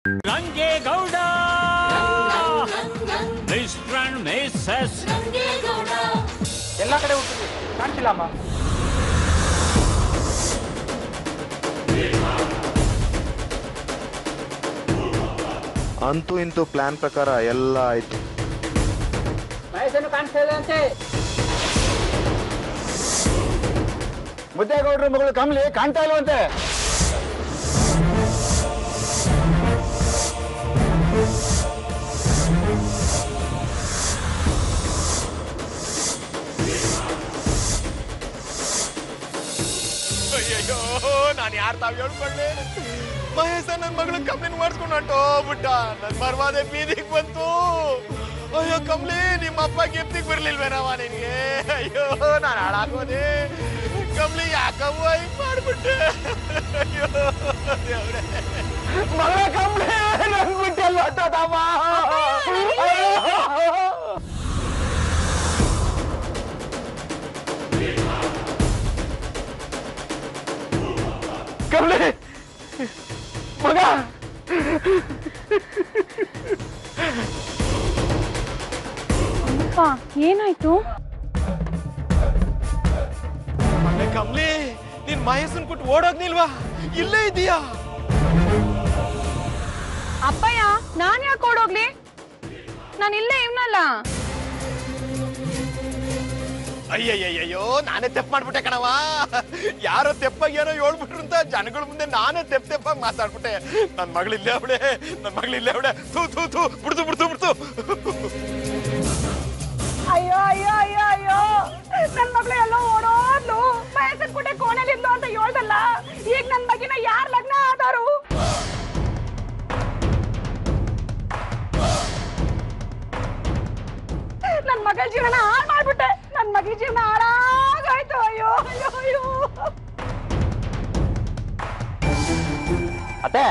Rangegowda mister and Mrs ಎಲ್ಲ ಕಡೆ ಹುಟ್ಟಿದ್ವಿ ಕಾಣ್ತಿಲ್ಲ ಅಮ್ಮ ಅಂತೂ ಇಂತೂ ಪ್ಲಾನ್ ಪ್ರಕಾರ ಎಲ್ಲ ಆಯ್ತು ಮಹೇಶನು ಕಾಣಿಸ್ತಾ ಇದೆ ಅಂತೆ ಮುದ್ದೇಗೌಡರ ಮಗಳು ಕಮಲಿ ಕಾಣ್ತಾ ಇಲ್ವಂತೆ ಅಯ್ಯಯ್ಯೋ ನಾನು ಯಾರು ತಾವ್ ಹೇಳ್ಕೊಳ್ಳಿ ಮಹೇಶ ನನ್ನ ಮಗಳು ಕಂಪ್ಲೇಂಟ್ ಮಾಡಿಸ್ಕೊಂಡು ಹೊಂಟೋಗ್ಬಿಟ್ಟ ನನ್ನ ಮರ್ವಾದೆ ಬೀದಿಗೆ ಬಂತು ಅಯ್ಯೋ ಕಮ್ಲಿ ನಿಮ್ಮ ಅಪ್ಪ ಗಿಫ್ಟಿಗೆ ಬರ್ಲಿಲ್ವೇನವ ನಿನಗೆ ಅಯ್ಯೋ ನಾನು ಹಾಳಾಗೋದೆ ಕಮ್ಲಿ ಯಾಕವ್ವ ಹಿಂಗ್ ಮಾಡ್ಬಿಟ್ಟೆ ಅಯ್ಯೋ ದೇವ್ರೇ ಮಗಳ ಕಮಲಿ ನನ್ ಬಿಟ್ಟೆಲ್ಲ ಹೊಟ್ಟೋದಮ್ಮ ಕಮಲಿ ಮಗ ಅಪ್ಪ ಏನಾಯ್ತು ಮೊನ್ನೆ ಕಮ್ಲಿ ನೀನ್ ಮಹೇಶನ್ ಕೊಟ್ಟು ಓಡೋಗ್ನಿಲ್ವಾ ಇಲ್ಲೇ ಇದೀಯಾ ಅಪ್ಪಯ್ಯ ನಾನ್ ಯಾಕೆ ಓಡೋಗ್ಲಿ ನಾನು ಇಲ್ಲೇ ಇವ್ನಲ್ಲ ಅಯ್ಯಯ್ಯಯ್ಯೋ ನಾನೇ ತೆಪ್ಪ ಮಾಡ್ಬಿಟ್ಟೆ ಕಣವ ಯಾರೋ ತೆಪ್ಪಾಗಿ ಏನೋ ಹೇಳ್ಬಿಟ್ರು ಅಂತ ಜನಗಳ ಮುಂದೆ ನಾನೇ ತೆಪ್ಪ ತೆಪ್ಪಾಗಿ ಮಾತಾಡ್ಬಿಟ್ಟೆ ನನ್ನ ಮಗಳು ಇಲ್ಲೇ ಅವಳೆ ನನ್ನ ಮಗಳು ಇಲ್ಲೇ ಅವಳೆ ಥೂ ಥೂ ಥೂ ಬಿಡ್ತು ಬಿಡ್ತು ಬಿಡ್ತು ಅಯ್ಯೋ ಅಯ್ಯೋ ಅಯ್ಯೋ ಅಯ್ಯೋ ನನ್ ಮಗಳು ಎಲ್ಲೋ ಓಡೋದ್ಲು ಮಹೇಶನ್ ಕುಟೆ ಕೋಣೆಲಿದ್ಲು ಅಂತ ಹೇಳ್ದಲ್ಲ ಈಗ ನನ್ ಮಗಿನ ಯಾರ್ ಲಗ್ನ ಆದವರು ನನ್ ಮಗಳ ಜೀವನ ಹಾಳ್ ಮಾಡ್ಬಿಟ್ಟೆ ನನ್ ಮಗಿ ಜೀವನ ಹಾಳಾಗೋಯ್ತು ಅಯ್ಯೋ ಅಯ್ಯೋ ಅಯ್ಯೋ ಅತ್ತೆ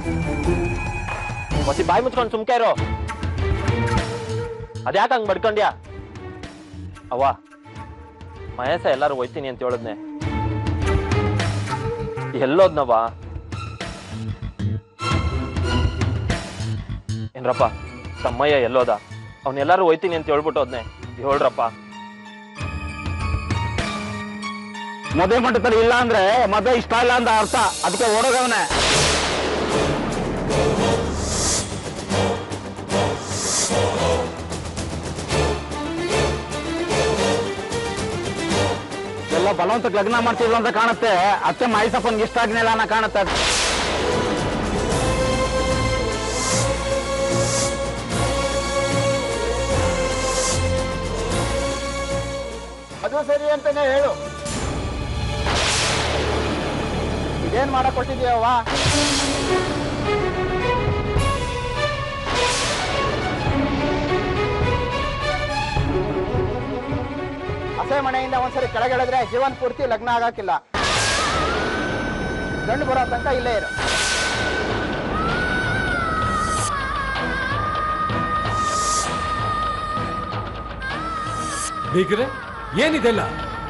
ಹೊಸಿ ಬಾಯಿ ಮುಚ್ಕೊಂಡು ಸುಮ್ಕೆ ಇರೋ ಅದ್ಯಾಕೆ ಹಂಗ್ ಬಡ್ಕೊಂಡ್ಯಾ ಅವ್ವ ಮಹೇಶ ಎಲ್ಲಾರು ಹೋಯ್ತೀನಿ ಅಂತ ಹೇಳಿದ್ನೆ ಎಲ್ಲೋದ್ನವ್ವ ಏನ್ರಪ್ಪ ತಮ್ಮಯ್ಯ ಎಲ್ಲೋದ ಅವನೆಲ್ಲಾರು ಹೋಯ್ತೀನಿ ಅಂತ ಹೇಳ್ಬಿಟ್ಟು ಹೋದ್ನೆ ಹೇಳ್ರಪ್ಪ ಮದುವೆ ಮಂಟಪದಲ್ಲಿ ಇಲ್ಲ ಅಂದ್ರೆ ಮದುವೆ ಇಷ್ಟ ಇಲ್ಲ ಅಂತ ಅರ್ಥ ಅದಕ್ಕೆ ಓಡೋಗವನೆ ಎಲ್ಲ ಬಲವಂತಕ್ಕೆ ಲಗ್ನ ಮಾಡ್ತಿಲ್ಲ ಅಂತ ಕಾಣುತ್ತೆ ಅತ್ತೆ ಮೈಸಪ್ಪನ್ಗೆ ಇಷ್ಟ ಆಗ್ಲಿಲ್ಲ ಅನ್ನೋ ಕಾಣುತ್ತೆ ಅದು ಸರಿ ಅಂತಾನೆ ಹೇಳು ಇದೇನ್ ಮಾಡಕ್ ಕೊಟ್ಟಿದ್ಯವ್ವ ಹಸೆ ಮನೆಯಿಂದ ಒಂದ್ಸರಿ ಕೆಳಗಿಳಿದ್ರೆ ಜೀವನ ಪೂರ್ತಿ ಲಗ್ನ ಆಗಕ್ಕಿಲ್ಲ ಗಂಡು ಬರೋ ತನಕ ಇಲ್ಲೇ ಇರು ಬೀಗ್ರೆ ಏನಿದೆಲ್ಲ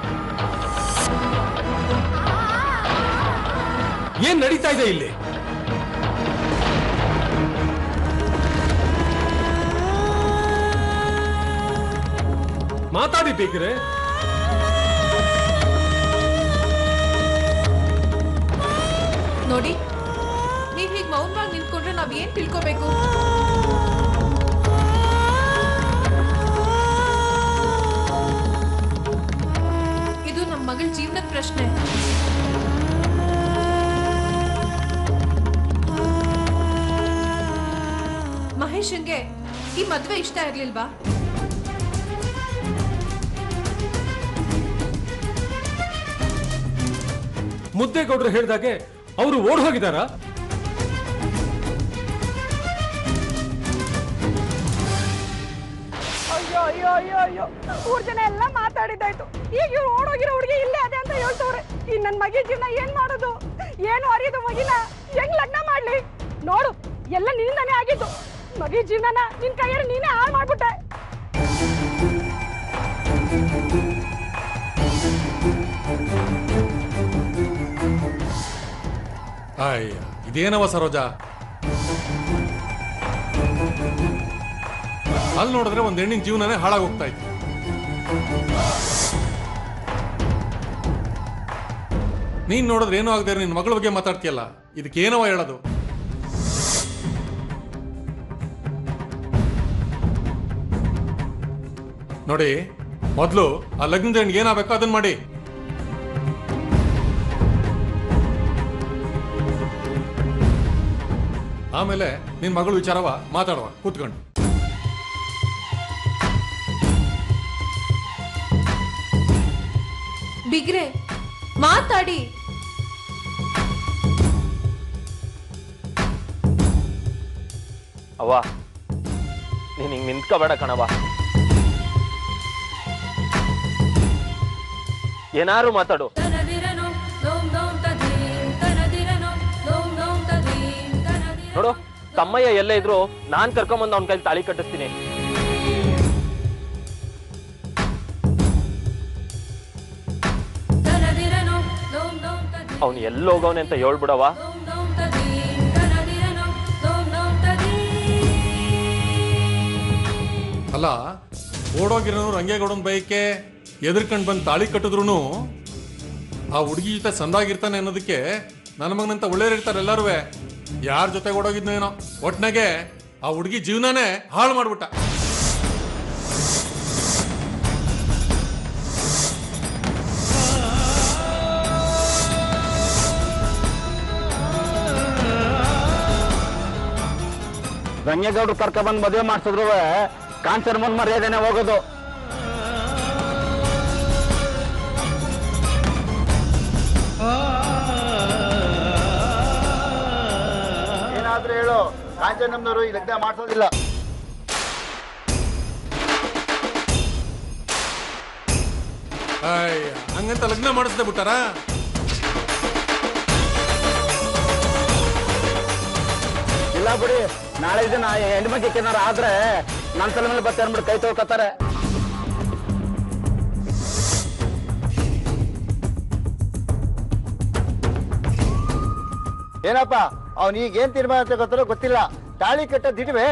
ಏನ್ ನಡೀತಾ ಇದೆ ಇಲ್ಲಿ ಮಾತಾಡಿ ಬೀಗ್ರೆ ನೋಡಿ ನೀವ್ ಹೀಗ್ ಮೌನವಾಗಿ ನಿಂತ್ಕೊಂಡ್ರೆ ನಾವ್ ಏನ್ ತಿಳ್ಕೊಬೇಕು ಇದು ನಮ್ ಮಗಳ ಜೀವನದ ಪ್ರಶ್ನೆ ಮಹೇಶನ್ಗೆ ಈ ಮದ್ವೆ ಇಷ್ಟ ಇರ್ಲಿಲ್ವಾ ಮುದ್ದೇಗೌಡರು ಹೇಳ್ದಾಗೆ ಅವರು ಓಡ್ ಹೋಗಿದಾರಾ ಅಯ್ಯೋ ಅಯ್ಯೋ ಅಯ್ಯೋ ಅಯ್ಯೋ ಊರ್ ಜನ ಎಲ್ಲ ಮಾತಾಡಿದ್ದಾಯ್ತು ಈಗ ಇವ್ರು ಓಡೋಗಿರೋ ಹುಡುಗಿ ಇಲ್ಲೇ ಅದೇ ಅಂತ ಹೇಳ್ತವ್ರೆ ಈ ನನ್ ಮಗಿ ಜೀವನ ಏನ್ ಮಾಡೋದು ಏನು ಅರಿಯೋದು ಮಗಿನ ಹೆಂಗ್ ಲಗ್ನ ಮಾಡ್ಲಿ ನೋಡು ಎಲ್ಲ ನಿನ್ನಿಂದಾನೇ ಆಗಿದ್ದು ಮಗಿ ಜೀವನನ ನಿನ್ ಕೈಯಲ್ಲಿ ನೀನೇ ಹಾಳು ಮಾಡ್ಬಿಟ್ಟೆ ಅಯ್ಯ ಇದೇನವ ಸರೋಜಾ ಅಲ್ಲಿ ನೋಡಿದ್ರೆ ಒಂದ್ ಹೆಣ್ಣಿನ ಜೀವನನೇ ಹಾಳಾಗಿ ಹೋಗ್ತಾ ಇತ್ತು ನೀನ್ ನೋಡಿದ್ರೆ ಏನೂ ಆಗದೆ ನಿನ್ ಮಗಳ ಬಗ್ಗೆ ಮಾತಾಡ್ತೀಯಲ್ಲ ಇದಕ್ಕೆ ಏನವ ಹೇಳೋದು ನೋಡಿ ಮೊದಲು ಆ ಲಗ್ನದ ಹೆಣ್ಣಿಗೆ ಏನಾಗಬೇಕೋ ಅದನ್ನ ಮಾಡಿ ಆಮೇಲೆ ನಿನ್ ಮಗಳು ವಿಚಾರವ ಮಾತಾಡುವ ಕೂತ್ಕೊಂಡು ಬಿಗ್ರೆ ಮಾತಾಡಿ ಅವ್ವ ನೀನ್ ಹಿಂಗ್ ನಿಂತ್ಕೋಬೇಡ ಕಣವ ಏನಾರು ಮಾತಾಡು ನೋಡು ತಮ್ಮಯ್ಯ ಎಲ್ಲೇ ಇದ್ರು ನಾನ್ ಕರ್ಕೊಂಬಂದು ಅವನ ಕೈಲಿ ತಾಳಿ ಕಟ್ಟಿಸ್ತೀನಿ ಅವ್ನು ಎಲ್ಲೋಗವನೆ ಅಂತ ಹೇಳ್ಬಿಡವ ಅಲ್ಲ ಓಡೋಗಿರೋನು ರಂಗೇಗೌಡನ ಬೈಕೆ ಎದುರ್ಕೊಂಡು ಬಂದು ತಾಳಿ ಕಟ್ಟಿದ್ರು ಆ ಹುಡುಗಿ ಜೊತೆ ಸಂದಾಗಿರ್ತಾನೆ ಅನ್ನೋದಕ್ಕೆ ನನ್ನ ಮಗನಂತ ಒಳ್ಳೆಯವ್ರು ಇರ್ತಾರೆ ಎಲ್ಲರೂ ಯಾರ ಜೊತೆ ಓಡೋಗಿದ್ನೋ ಏನೋ ಒಟ್ನಾಗೆ ಆ ಹುಡುಗಿ ಜೀವನನೇ ಹಾಳು ಮಾಡ್ಬಿಟ್ಟ ರಂಗೇಗೌಡ್ರು ಕರ್ಕ ಬಂದ್ ಮದುವೆ ಮಾಡ್ಸಿದ್ರು ಕಾಂಚನ ಮುಂದ್ ಮರ್ಯಾದೆನೆ ಹೋಗೋದು ಏನಾದ್ರೂ ಹೇಳು ಕಾಂಚನಮ್ಮನವರು ಈ ಲಗ್ನ ಮಾಡ್ಸೋದಿಲ್ಲ ಅಯ್ಯ ಹಂಗಂತ ಲಗ್ನ ಮಾಡಿಸ್ದೆ ಬಿಟ್ಟಾರ ಇಲ್ಲ ಬಿಡಿ ನಾಳೆ ದಿನ ಹೆಣ್ಣು ಮಕ್ಕಳಿಗೆ ಏನಾರ ಆದ್ರೆ ನನ್ನ ತಲೆ ಮೇಲೆ ಬತ್ತೆ ಅಂದ್ಬಿಟ್ಟು ಕೈ ತೊಳ್ಕೊತಾರೆ ಏನಪ್ಪ ಅವ್ನು ಈಗ ಏನ್ ತೀರ್ಮಾನ ತಗೋತಾರೋ ಗೊತ್ತಿಲ್ಲ ತಾಳಿ ಕಟ್ಟ ದಿಟ್ವೆ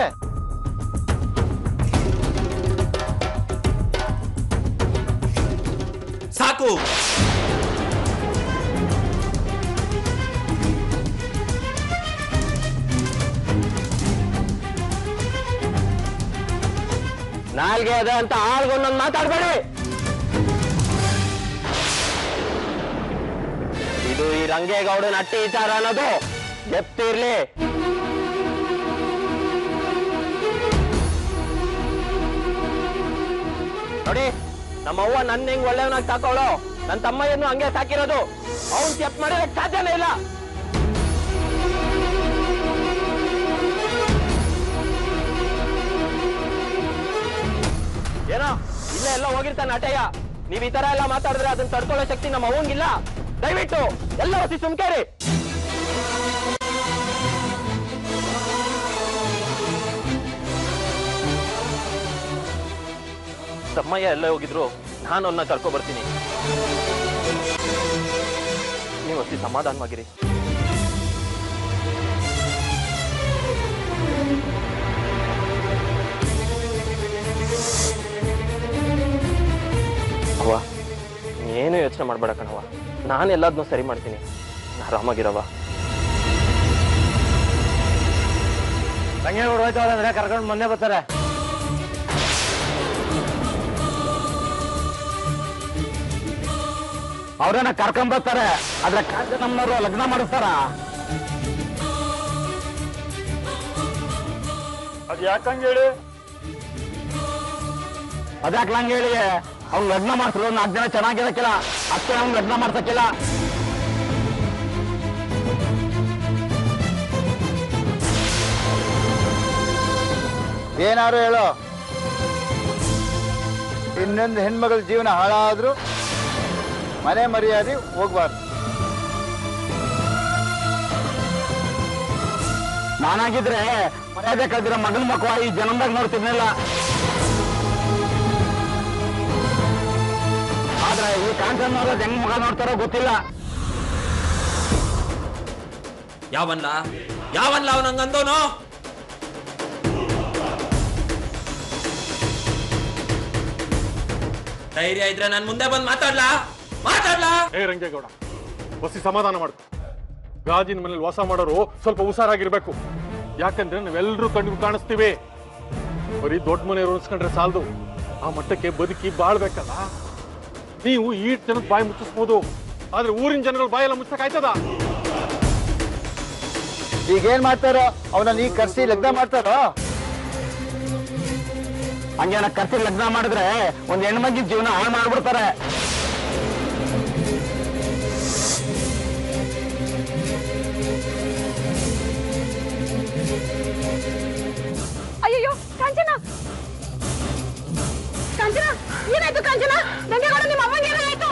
ಸಾಕು ನಾಲ್ಗೆ ಅದ ಅಂತ ಆಳ್ಗೊಂದೊಂದು ಮಾತಾಡ್ಬೇಡಿ ಇದು ಈ ರಂಗೇಗೌಡನ ಅಟ್ಟಿ ವಿಚಾರ ಅನ್ನೋದು ಎತ್ತಿರ್ಲಿ ನೋಡಿ ನಮ್ಮ ಅವ್ವ ನನ್ನ ಹೆಂಗ್ ಒಳ್ಳೆಯವನಾಗಿ ಸಾಕೋಳು ನನ್ನ ತಮ್ಮಯ್ಯನ್ನು ಹಂಗೆ ಸಾಕಿರೋದು ಅವ್ನ್ ಚೆಪ್ ಮಾಡಿರಕ್ ಸಾಧ್ಯನೇ ಇಲ್ಲ ಏನೋ ಇಲ್ಲೇ ಎಲ್ಲ ಹೋಗಿರ್ತಾನೆ ಅಟಯ್ಯ ನೀವ್ ಈ ತರ ಎಲ್ಲ ಮಾತಾಡಿದ್ರೆ ಅದನ್ನ ತಡ್ಕೊಳ್ಳೋ ಶಕ್ತಿ ನಮ್ಮ ಅವಂಗಿಲ್ಲ ದಯವಿಟ್ಟು ಎಲ್ಲ ಹೊಸಿ ಸುಮ್ಕೇರಿ ತಮ್ಮಯ್ಯ ಎಲ್ಲ ಹೋಗಿದ್ರು ನಾನು ಅವನ್ನ ಕರ್ಕೊ ಬರ್ತೀನಿ ನೀವು ಅತಿ ಸಮಾಧಾನವಾಗಿರಿ ಅವ್ವ ಏನು ಯೋಚನೆ ಮಾಡ್ಬೇಡ ಕಣವ್ವ ನಾನು ಎಲ್ಲದನ್ನೂ ಸರಿ ಮಾಡ್ತೀನಿ ಆರಾಮಾಗಿರವ ರಂಗೇಗೌಡ ಹೋಯ್ತವ್ರೆ ಅಂದ್ರೆ ಕರ್ಕೊಂಡು ಮೊನ್ನೆ ಬರ್ತಾರೆ ಅವ್ರನ್ನ ಕರ್ಕೊಂಡ್ ಬರ್ತಾರೆ ಆದ್ರೆ ಕಾಂಚನಮ್ಮನವರು ಲಗ್ನ ಮಾಡಿಸ್ತಾರ ಅದ್ ಯಾಕಂಗ ಹೇಳಿ ಅದ್ಯಾಕ್ಲಂಗ ಹೇಳಿ ಅವ್ನ್ ಲಗ್ನ ಮಾಡ್ಸಿದ್ರು ನಾಲ್ಕು ಜನ ಚೆನ್ನಾಗಿರಕ್ಕಿಲ್ಲ ಅಷ್ಟೇ ಅವ್ನ್ ಲಗ್ನ ಮಾಡ್ಸಕ್ಕಿಲ್ಲ ಏನಾರು ಹೇಳು ಇನ್ನೊಂದು ಹೆಣ್ಮಗಳ ಜೀವನ ಹಾಳಾದ್ರೂ ಮನೆ ಮರ್ಯಾದೆ ಹೋಗ್ಬಾರ್ದು ನಾನಾಗಿದ್ರೆ ಮರ್ಯಾದೆ ಕಳ್ದಿರೋ ಮಗನ ಮಕ್ಕಳ ಈ ಜನ್ಮದಾಗ ನೋಡ್ತಿರ್ಲಿಲ್ಲ ಆದ್ರೆ ಈ ಕಾಂಚನ್ ಅವ್ರ ಹೆಂಗ್ ಮಗ ನೋಡ್ತಾರೋ ಗೊತ್ತಿಲ್ಲ ಯಾವನ್ಲ ಯಾವನ್ಲ ಅವನಂಗಂದೋನು ಧೈರ್ಯ ಇದ್ರೆ ನಾನು ಮುಂದೆ ಬಂದು ಮಾತಾಡ್ಲಾ ಮಾತಾಡ್ಲಾ ಏ ರಂಗೇಗೌಡ ಹೊಸಿ ಸಮಾಧಾನ ಮಾಡ್ಕೊ ಗಾಜಿನ ಮನೇಲಿ ವಾಸ ಮಾಡೋರು ಸ್ವಲ್ಪ ಹುಷಾರಾಗಿರ್ಬೇಕು ಯಾಕಂದ್ರೆ ನಾವೆಲ್ಲರೂ ಕಣ್ಣಿಗೆ ಕಾಣಿಸ್ತೀವಿ ಬರೀ ದೊಡ್ಡ ಮನೆಯವರು ಅನ್ಸ್ಕೊಂಡ್ರೆ ಸಾಲದು ಆ ಮಟ್ಟಕ್ಕೆ ಬದುಕಿ ಬಾಳ್ಬೇಕಲ್ಲ ನೀವು ಈ ಜನದ ಬಾಯಿ ಮುಚ್ಚಿಸ್ಬೋದು ಆದ್ರೆ ಊರಿನ ಜನಗಳ ಬಾಯೆಲ್ಲ ಮುಚ್ಚಕ್ ಆಯ್ತದ ಈಗ ಏನ್ ಮಾಡ್ತಾರೋ ಅವನ ಈಗ ಕರ್ಸಿ ಲಗ್ನ ಮಾಡ್ತಾರೋ ಹಂಗೇನ ಕರ್ಸಿ ಲಗ್ನ ಮಾಡಿದ್ರೆ ಒಂದ್ ಹೆಣ್ಮಗಿ ಜೀವನ ಹಾಳು ಮಾಡ್ಬಿಡ್ತಾರೆ ಅಯ್ಯಯ್ಯೋ ಕಾಂಚನ ಕಾಂಚನ ಏನಾಯ್ತು ಕಾಂಚನ ರಂಗೇಗೌಡ ನಿಮ್ಮ ಅಮ್ಮಂಗೆ ಏನಾಯ್ತು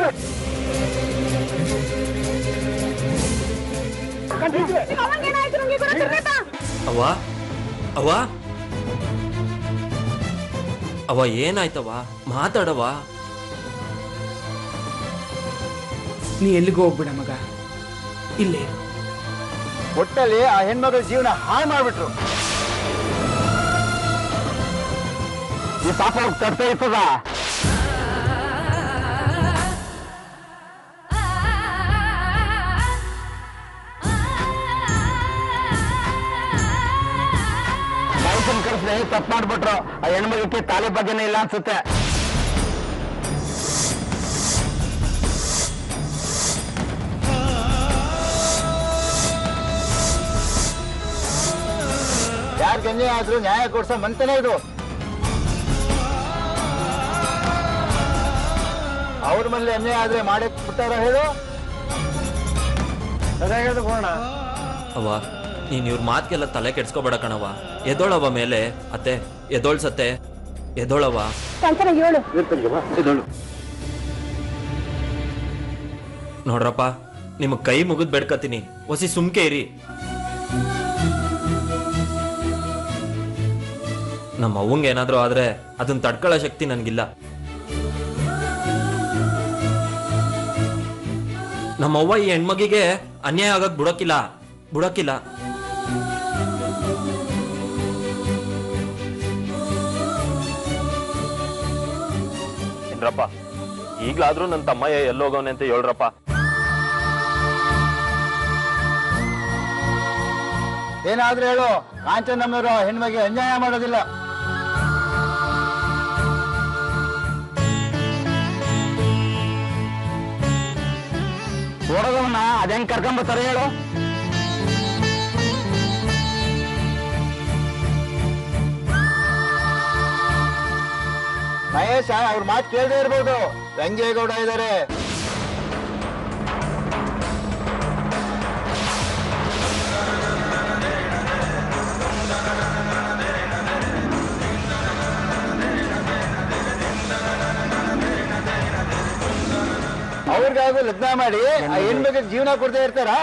ನಿಮ್ಮ ಅಮ್ಮಂಗೆ ಏನಾಯ್ತು ರಂಗೇಗೌಡ ತಿರ್ಗಾಟ? ಅವ್ವ ಅವ್ವ ಅವ್ವ ಏನಾಯ್ತವ್ವ ಮಾತಾಡವ್ವ ನೀ ಎಲ್ಲಿಗೂ ಹೋಗ್ಬಿಡ ಮಗ ಇಲ್ಲೇ ಇರು. ಒಟ್ಟಲ್ಲಿ ಆ ಹೆಣ್ಮಗಳ ಜೀವನ ಹಾಳು ಮಾಡ್ಬಿಟ್ರು ಈ ಪಾಪ ತಡ್ತಾ ಇರ್ತದ ಮೈಸೂರು ಕರ್ಸ್ದೆ ತಪ್ಪು ಮಾಡ್ಬಿಟ್ರು ಆ ಹೆಣ್ಮಗಕ್ಕೆ ತಾಲಿ ಬಗ್ಗೆನೇ ಇಲ್ಲ ಅನ್ಸುತ್ತೆ ಯಾರ್ ಗಂಜೆ ಆದ್ರೂ ನ್ಯಾಯ ಕೊಡ್ಸೋ ಮಂತನೇ ಇದು ಅವ್ರ ಮನೇಲಿ ಅನ್ಯಾಯ ಆದ್ರೆ ಮಾಡೇ ಬಿಟ್ಟಾರ ಹೇಳು ಅದೇ ಹೇಳುದು ಹೋಣ ಅವ್ವ ನೀನ್ ಇವ್ರ ಮಾತ್ಗೆಲ್ಲ ತಲೆ ಕೆಡ್ಸ್ಕೊಬೇಡ ಕಣವ್ವ ಎದೋಳವ್ವ ಮೇಲೆ ಅತ್ತೆ ಎದೋಳ್ಸತ್ತೆ ಎದೋಳವ್ವ ಕಾಂಚನ ಹೇಳು ನೋಡ್ರಪ್ಪ ನಿಮಗ್ ಕೈ ಮುಗಿದ್ ಬೇಡ್ಕತೀನಿ ಒಸಿ ಸುಮ್ಕೆ ಇರಿ ನಮ್ಮ ಅವ್ವಂಗೆ ಏನಾದ್ರೂ ಆದ್ರೆ ಅದನ್ನ ತಡ್ಕೊಳ್ಳೋ ಶಕ್ತಿ ನನ್ಗಿಲ್ಲ ನಮ್ಮವ್ವ ಈ ಹೆಣ್ಮಗಿಗೆ ಅನ್ಯಾಯ ಆಗಕ್ ಬಿಡೋಕಿಲ್ಲ ಬಿಡೋಕಿಲ್ಲ ಏನ್ರಪ್ಪ ಈಗ್ಲಾದ್ರೂ ನನ್ನ ತಮ್ಮಯ್ಯ ಎಲ್ಲೋಗವನೆ ಅಂತ ಹೇಳ್ರಪ್ಪ ಏನಾದ್ರೂ ಹೇಳು ಕಾಂಚನಮ್ಮನವರು ಹೆಣ್ಮಗೆ ಅನ್ಯಾಯ ಮಾಡೋದಿಲ್ಲ ಓಡೋದವನ್ನ ಅದೇಂಗ್ ಕರ್ಕೊಂಬರ್ತಾರೆ ಹೇಳು ಮಹೇಶ ಅವ್ರ ಮಾತು ಕೇಳದೆ ಇರ್ಬೋದು ರಂಗೇಗೌಡ ಇದಾರೆ ಅವ್ರಿಗಾಗೂ ಲಗ್ನ ಮಾಡಿ ಆ ಹೆಣ್ಮಗ ಜೀವನ ಕೊಡ್ತಾ ಇರ್ತಾರಾ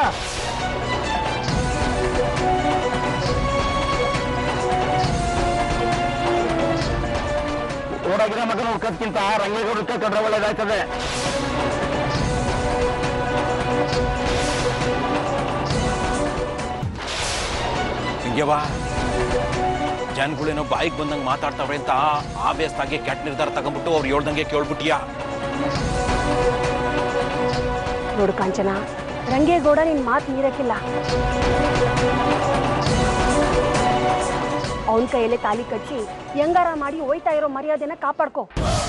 ಓಡೋಗಿರೋ ಮಗನ ಹುಡ್ಕೋದ್ಕಿಂತ ರಂಗೇಗೌಡ ಹುಡ್ಕೊಂಡ್ರೆ ಒಳ್ಳೇದಾಯ್ತದೆ ಹಿಂಗೆವಾ ಜನಗಳೇನೋ ಬಾಯಿಗೆ ಬಂದಂಗೆ ಮಾತಾಡ್ತಾವ್ರೆ ಅಂತ ಆವೇಸ್ತಾಗಿ ಕೆಟ್ಟ ನಿರ್ಧಾರ ತಗೊಂಡ್ಬಿಟ್ಟು ಅವ್ರು ಹೇಳ್ದಂಗೆ ಕೇಳ್ಬಿಟ್ಟಿಯಾ ನೋಡು ಕಾಂಚನ ರಂಗೇಗೌಡ ನಿನ್ ಮಾತು ಮೀರಕ್ಕಿಲ್ಲ ಅವನ ಕೈಯಲ್ಲೇ ತಾಲಿ ಕಚ್ಚಿ ಹೆಂಗಾರ ಮಾಡಿ ಹೋಯ್ತಾ ಇರೋ ಮರ್ಯಾದೆನ ಕಾಪಾಡ್ಕೋ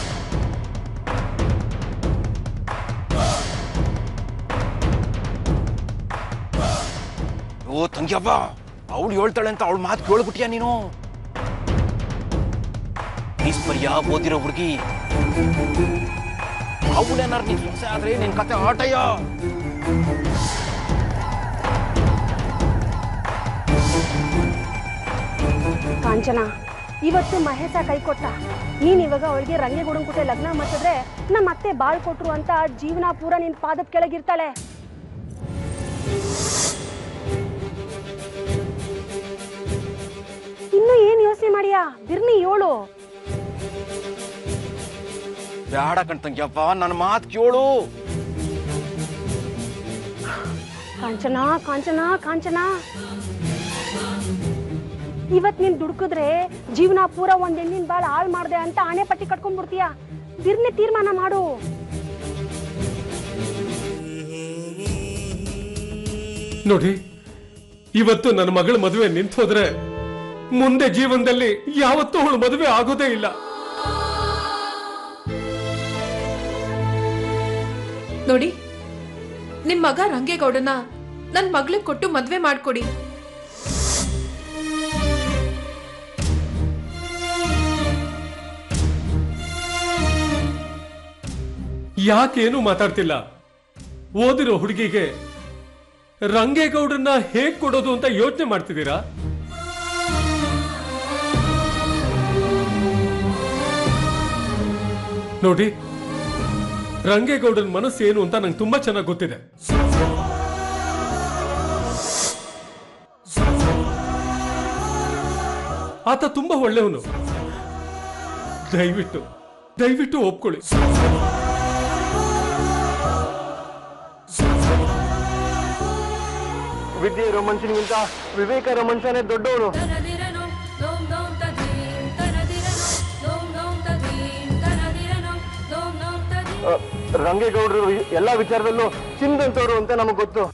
ಓ ತಂಗ್ಯವ್ವ ಅವಳು ಹೇಳ್ತಾಳೆ ಅಂತ ಅವಳ ಮಾತು ಕೇಳ್ಬಿಟ್ಟಿಯಾ ನೀನು ಈಸ್ಪರ್ಯ ಓದಿರೋ ಹುಡುಗಿ ಅವಳೇನಾರು ನಿನ್ ಸೊಸೆ ಆದ್ರೆ ನಿನ್ ಕತೆ ಆಟಯ್ಯ ಕಾಂಚನ ಇವತ್ತು ಮಹೇಶ ಕೈ ಕೊಟ್ಟ ನೀನ್ ಇವಾಗ ಅವಳಿಗೆ ರಂಗೇಗೌಡನ್ ಕೂತೆ ಲಗ್ನ ಮಾಡಿಸಿದ್ರೆ ನಮ್ಮ ಅತ್ತೆ ಬಾಳ್ ಕೊಟ್ರು ಅಂತ ಜೀವನ ಪೂರ ನಿನ್ ಪಾದದ ಕೆಳಗಿರ್ತಾಳೆ ಇನ್ನು ಏನ್ ಯೋಚನೆ ಮಾಡಿಯಾ ಬಿರ್ನಿ ಏಳು ಬೇಡ ಕಣ್ ತಂಗ್ಯಪ್ಪ ನನ್ನ ಮಾತು ಕೇಳು ಕಾಂಚನ ಕಾಂಚನ ಕಾಂಚನ ಇವತ್ ನೀನ್ ದುಡ್ಕಿದ್ರೆ ಜೀವನ ಪೂರ ಒಂದ್ ಹೆಣ್ಣಿನ ಬಾಳ ಹಾಳ್ ಮಾಡ್ದೆ ಅಂತ ಆಣೆ ಪಟ್ಟಿ ಕಟ್ಕೊಂಡ್ಬಿಡ್ತೀಯ ಬಿರ್ನೆ ತೀರ್ಮಾನ ಮಾಡು ನೋಡಿ ಇವತ್ತು ನನ್ನ ಮಗಳ ಮದುವೆ ನಿಂತು ಹೋದ್ರೆ ಮುಂದೆ ಜೀವನದಲ್ಲಿ ಯಾವತ್ತೂ ಅವಳು ಮದುವೆ ಆಗೋದೇ ಇಲ್ಲ ನೋಡಿ ನಿಮ್ ಮಗ ರಂಗೇಗೌಡನ ನನ್ ಮಗ್ಳಿಗ್ ಕೊಟ್ಟು ಮದ್ವೆ ಮಾಡ್ಕೊಡಿ ಯಾಕೇನು ಮಾತಾಡ್ತಿಲ್ಲ ಓದಿರೋ ಹುಡುಗಿಗೆ ರಂಗೇಗೌಡನ್ನ ಹೇಗ್ ಕೊಡೋದು ಅಂತ ಯೋಚನೆ ಮಾಡ್ತಿದ್ದೀರಾ ನೋಡಿ ರಂಗೇಗೌಡನ ಮನಸ್ಸು ಏನು ಅಂತ ನಂಗೆ ತುಂಬಾ ಚೆನ್ನಾಗಿ ಗೊತ್ತಿದೆ ಆತ ತುಂಬಾ ಒಳ್ಳೆಯವನು ದಯವಿಟ್ಟು ದಯವಿಟ್ಟು ಒಪ್ಕೊಳ್ಳಿ ವಿದ್ಯೆ ಇರೋ ಮನುಷ್ಯನಿಗಿಂತ ವಿವೇಕ ಇರೋ ಮನುಷ್ಯನೇ ದೊಡ್ಡವನು ರಂಗೇಗೌಡರು ಎಲ್ಲಾ ವಿಚಾರದಲ್ಲೂ ಚಿಂದಂತವ್ರು ಅಂತ ನಮಗ್ ಗೊತ್ತು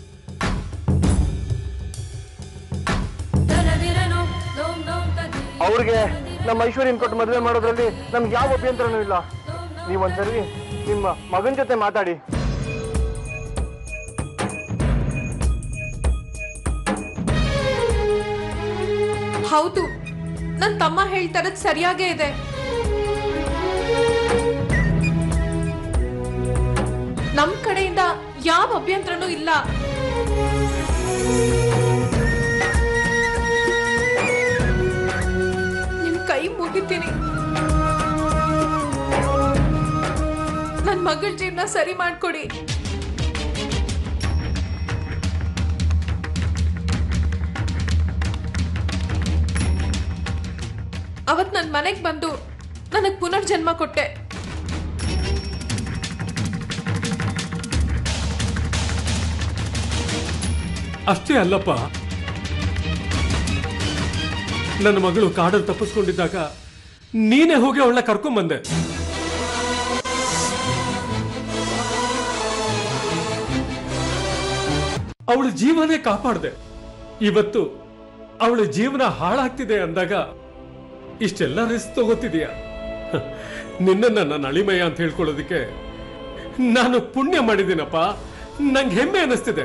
ಅವ್ರಿಗೆ ನಮ್ಮ ಐಶ್ವರ್ಯನ್ ಕೊಟ್ಟು ಮದುವೆ ಮಾಡೋದ್ರಲ್ಲಿ ನಮ್ಗೆ ಯಾವ ಅಭ್ಯಂತರನೂ ಇಲ್ಲ ನೀವೊಂದ್ಸರಿ ನಿಮ್ಮ ಮಗನ್ ಜೊತೆ ಮಾತಾಡಿ ಹೌದು ನನ್ ತಮ್ಮ ಹೇಳ್ತಾರದ್ ಸರಿಯಾಗೇ ಇದೆ ನಮ್ ಕಡೆಯಿಂದ ಯಾವ ಅಭ್ಯಂತರನೂ ಇಲ್ಲ ನಿಮ್ ಕೈ ಮುಗಿತೀನಿ ನನ್ ಮಗಳ ಜೀವನ ಸರಿ ಮಾಡ್ಕೊಡಿ ಅವತ್ ನನ್ ಮನೆಗ್ ಬಂದು ನನಗ್ ಪುನರ್ಜನ್ಮ ಕೊಟ್ಟೆ ಅಷ್ಟೇ ಅಲ್ಲಪ್ಪ ನನ್ನ ಮಗಳು ಕಾಡಲ್ಲಿ ತಪ್ಪಿಸ್ಕೊಂಡಿದ್ದಾಗ ನೀನೇ ಹೋಗಿ ಅವಳನ್ನ ಕರ್ಕೊಂಬಂದೆ ಅವಳ ಜೀವನೇ ಕಾಪಾಡ್ದೆ ಇವತ್ತು ಅವಳ ಜೀವನ ಹಾಳಾಗ್ತಿದೆ ಅಂದಾಗ ಇಷ್ಟೆಲ್ಲ ರಿಸ್ಕ್ ತಗೋತಿದೀಯ ಹ, ನಿನ್ನನ್ನ ನನ್ನ ಅಳಿಮಯ ಅಂತ ಹೇಳ್ಕೊಳ್ಳೋದಕ್ಕೆ ನಾನು ಪುಣ್ಯ ಮಾಡಿದ್ದೀನಪ್ಪ ನಂಗೆ ಹೆಮ್ಮೆ ಅನಿಸ್ತಿದೆ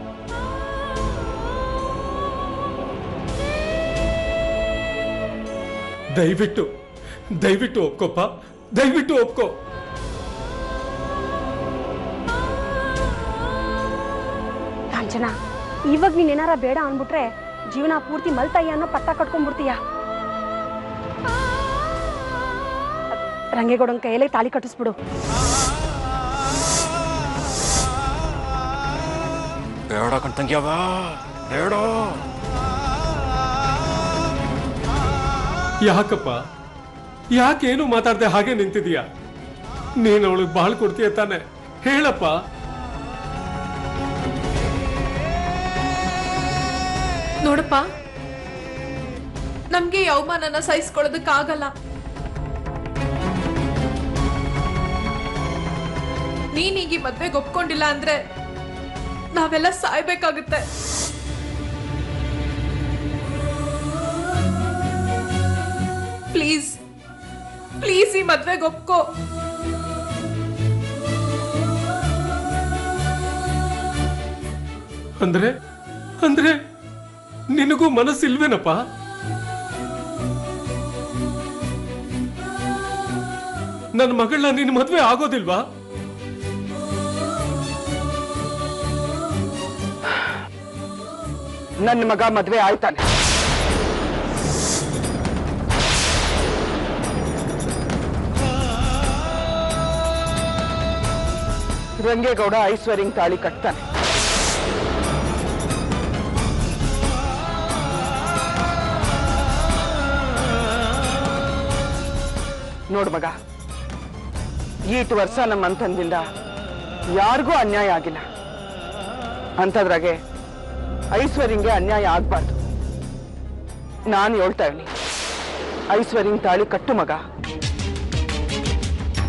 ದಯವಿಟ್ಟು ದಯವಿಟ್ಟು ಒಪ್ಕೊಪ್ಪ ದಯವಿಟ್ಟು ಒಪ್ಕೋ ಕಾಂಚನ ಇವಾಗ ನೀನ್ ಏನಾರ ಬೇಡ ಅನ್ಬಿಟ್ರೆ ಜೀವನ ಪೂರ್ತಿ ಮಲ್ತಾಯಿ ಅನ್ನೋ ಪಟ್ಟ ಕಟ್ಕೊಂಡ್ಬಿಡ್ತೀಯ ರಂಗೇಗೌಡನ್ ಕೈಯಲ್ಲೇ ತಾಳಿ ಕಟ್ಟಿಸ್ಬಿಡು ಬೇಡ ಕಣ್ತಂಗ್ಯವ ಬೇಡ ಯಾಕಪ್ಪ ಯಾಕೇನು ಮಾತಾಡ್ದೆ ಹಾಗೆ ನಿಂತಿದೀಯ ನೀನು ಅವಳಿಗೆ ಬಾಳ್ ಕೊಡ್ತೀಯ ತಾನೆ ಹೇಳಪ್ಪ ನೋಡಪ್ಪ ನಮ್ಗೆ ಈ ಅವಮಾನನ ಸಹಿಸ್ಕೊಳ್ಳೋದಕ್ಕಾಗಲ್ಲ ನೀನೀಗ ಈ ಮದ್ವೆಗೆ ಒಪ್ಕೊಂಡಿಲ್ಲ ಅಂದ್ರೆ ನಾವೆಲ್ಲ ಸಾಯ್ಬೇಕಾಗುತ್ತೆ ಪ್ಲೀಸ್ ಪ್ಲೀಸ್ ಈ ಮದ್ವೆಗೆ ಒಪ್ಕೋ ಅಂದ್ರೆ ಅಂದ್ರೆ ನಿನಗೂ ಮನಸ್ಸಿಲ್ವೇನಪ್ಪ ನನ್ನ ಮಗಳನ್ನ ನಿನ್ ಮದ್ವೆ ಆಗೋದಿಲ್ವಾ ನನ್ನ ಮಗ ಮದ್ವೆ ಆಯ್ತಾನೆ ರಂಗೇಗೌಡ ಐಶ್ವರ್ಯಂಗ್ ತಾಳಿ ಕಟ್ತಾನೆ ನೋಡ್ ಮಗ ಈಟ್ ವರ್ಷ ನಮ್ಮ ಅಂತಂದಿಂದ ಯಾರಿಗೂ ಅನ್ಯಾಯ ಆಗಿಲ್ಲ ಅಂಥದ್ರಾಗೆ ಐಶ್ವರ್ಯಂಗೆ ಅನ್ಯಾಯ ಆಗ್ಬಾರ್ದು ನಾನು ಹೇಳ್ತಾ ಇವ್ನಿ ಐಶ್ವರ್ಯಂಗ್ ತಾಳಿ ಕಟ್ಟು ಮಗ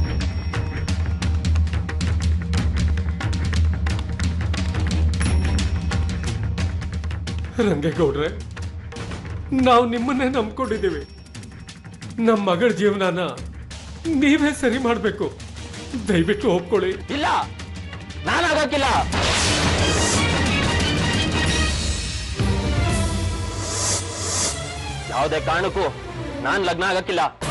ರಂಗೇಗೌಡ್ರೆ ನಾವು ನಿಮ್ಮನ್ನೇ ನಂಬ್ಕೊಂಡಿದ್ದೀವಿ ನಮ್ಮ ಮಗಳ ಜೀವನನ ನೀವೇ ಸರಿ ಮಾಡಬೇಕು ದಯವಿಟ್ಟು ಒಪ್ಕೊಳ್ಳಿ ಇಲ್ಲ ನಾನಾಗಕ್ಕಿಲ್ಲ ಯಾವುದೇ ಕಾರಣಕ್ಕೂ ನಾನ್ ಲಗ್ನ ಆಗಕ್ಕಿಲ್ಲ